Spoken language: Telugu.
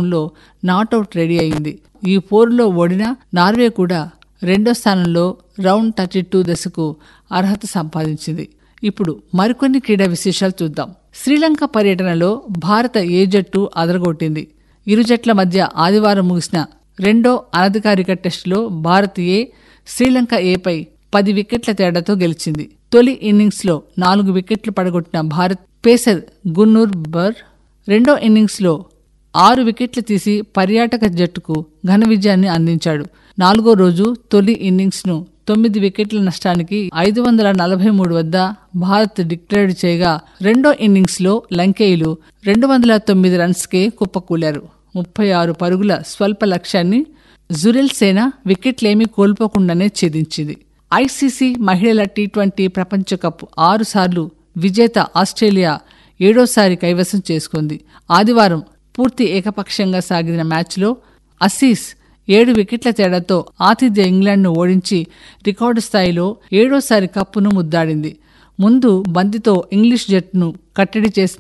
విభాగంలో నాటౌట్ రెడీ అయింది ఈ పోరులో ఓడిన నార్వే కూడా రెండో స్థానంలో రౌండ్ థర్టీ టూ దశకు అర్హత సంపాదించింది ఇప్పుడు మరికొన్ని క్రీడా విశేషాలు చూద్దాం శ్రీలంక పర్యటనలో భారత ఏ జట్టు అదరగొట్టింది ఇరు జట్ల మధ్య ఆదివారం ముగిసిన రెండో అనధికారిక టెస్టులో భారత్ ఏ శ్రీలంక ఏపై పది వికెట్ల తేడాతో గెలిచింది తొలి ఇన్నింగ్స్లో నాలుగు వికెట్లు పడగొట్టిన భారత్ పేసర్ గున్నూర్ బర్ రెండో ఇన్నింగ్స్లో ఆరు వికెట్లు తీసి పర్యాటక జట్టుకు ఘన విజయాన్ని అందించాడు నాలుగో రోజు తొలి ఇన్నింగ్స్ను తొమ్మిది వికెట్ల నష్టానికి ఐదు వందల నలభై మూడు వద్ద భారత్ డిక్లేర్ చేయగా రెండో ఇన్నింగ్స్లో లంకేయులు రెండు వందల తొమ్మిది రన్స్కే కుప్పకూలారు ముప్పై ఆరు పరుగుల స్వల్ప లక్ష్యాన్ని జురెల్ సేన వికెట్లేమీ కోల్పోకుండానే ఛేదించింది ఐసీసీ మహిళల టీ ట్వంటీ ప్రపంచ కప్ ఆరు సార్లు విజేత ఆస్ట్రేలియా ఏడోసారి కైవసం చేసుకుంది ఆదివారం పూర్తి ఏకపక్షంగా సాగిన మ్యాచ్లో అసీస్ ఏడు వికెట్ల తేడాతో ఆతిథ్య ఇంగ్లాండ్ను ఓడించి రికార్డు స్థాయిలో ఏడోసారి కప్పును ముద్దాడింది ముందు బంతితో ఇంగ్లీష్ జట్టును కట్టడి చేసిన